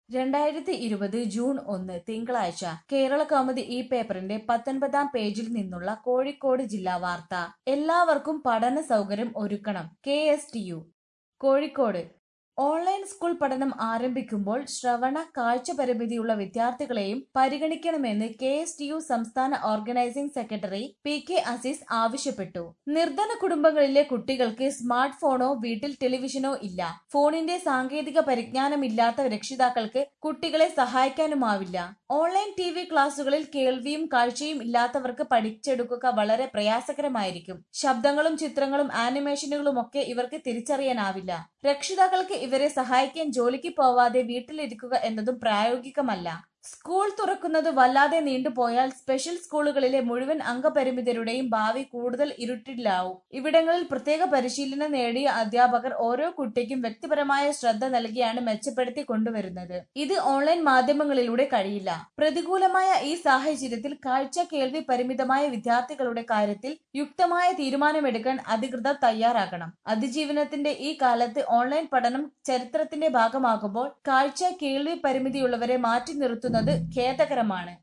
രണ്ടായിരത്തി ഇരുപത് ജൂൺ ഒന്ന് തിങ്കളാഴ്ച കേരള കൗമുദി ഈ പേപ്പറിന്റെ പത്തൊൻപതാം പേജിൽ നിന്നുള്ള കോഴിക്കോട് ജില്ലാ വാർത്ത എല്ലാവർക്കും പഠന സൗകര്യം ഒരുക്കണം K S T U Kozhikode online school പഠനം ആരംഭിക്കുമ്പോൾ ശ്രവണ കാഴ്ച പരിമിതിയുള്ള വിദ്യാർത്ഥികളെയും പരിഗണിക്കണമെന്ന് കെ എസ് ടി യു സംസ്ഥാന organising secretary P K Aziz ആവശ്യപ്പെട്ടു നിർധന കുടുംബങ്ങളിലെ കുട്ടികൾക്ക് സ്മാർട്ട് ഫോണോ വീട്ടിൽ ടെലിവിഷനോ ഇല്ല ഫോണിന്റെ സാങ്കേതിക പരിജ്ഞാനമില്ലാത്ത രക്ഷിതാക്കൾക്ക് കുട്ടികളെ സഹായിക്കാനുമാവില്ല ഓൺലൈൻ ടി വി ക്ലാസുകളിൽ കേൾവിയും കാഴ്ചയും ഇല്ലാത്തവർക്ക് പഠിച്ചെടുക്കുക വളരെ പ്രയാസകരമായിരിക്കും ശബ്ദങ്ങളും ചിത്രങ്ങളും ആനിമേഷനുകളും ഒക്കെ ഇവർക്ക് തിരിച്ചറിയാനാവില്ല രക്ഷിതാക്കൾക്ക് ഇവരെ സഹായിക്കാൻ ജോലിക്ക് പോവാതെ വീട്ടിലിരിക്കുക എന്നതും പ്രായോഗികമല്ല സ്കൂൾ തുറക്കുന്നത് വല്ലാതെ നീണ്ടുപോയാൽ സ്പെഷ്യൽ സ്കൂളുകളിലെ മുഴുവൻ അംഗപരിമിതരുടെയും ഭാവി കൂടുതൽ ഇരുട്ടിലാവും ഇവിടങ്ങളിൽ പ്രത്യേക പരിശീലനം നേടിയ അധ്യാപകർ ഓരോ കുട്ടിക്കും വ്യക്തിപരമായ ശ്രദ്ധ നൽകിയാണ് മെച്ചപ്പെടുത്തി കൊണ്ടുവരുന്നത് ഇത് ഓൺലൈൻ മാധ്യമങ്ങളിലൂടെ കഴിയില്ല പ്രതികൂലമായ ഈ സാഹചര്യത്തിൽ കാഴ്ച കേൾവി പരിമിതമായ വിദ്യാർത്ഥികളുടെ കാര്യത്തിൽ യുക്തമായ തീരുമാനമെടുക്കാൻ അധികൃതർ തയ്യാറാകണം അതിജീവനത്തിന്റെ ഈ കാലത്ത് ഓൺലൈൻ പഠനം ചരിത്രത്തിന്റെ ഭാഗമാകുമ്പോൾ കാഴ്ച കേൾവി പരിമിതിയുള്ളവരെ മാറ്റി നിർത്തുന്നത് ഖേദകരമാണ്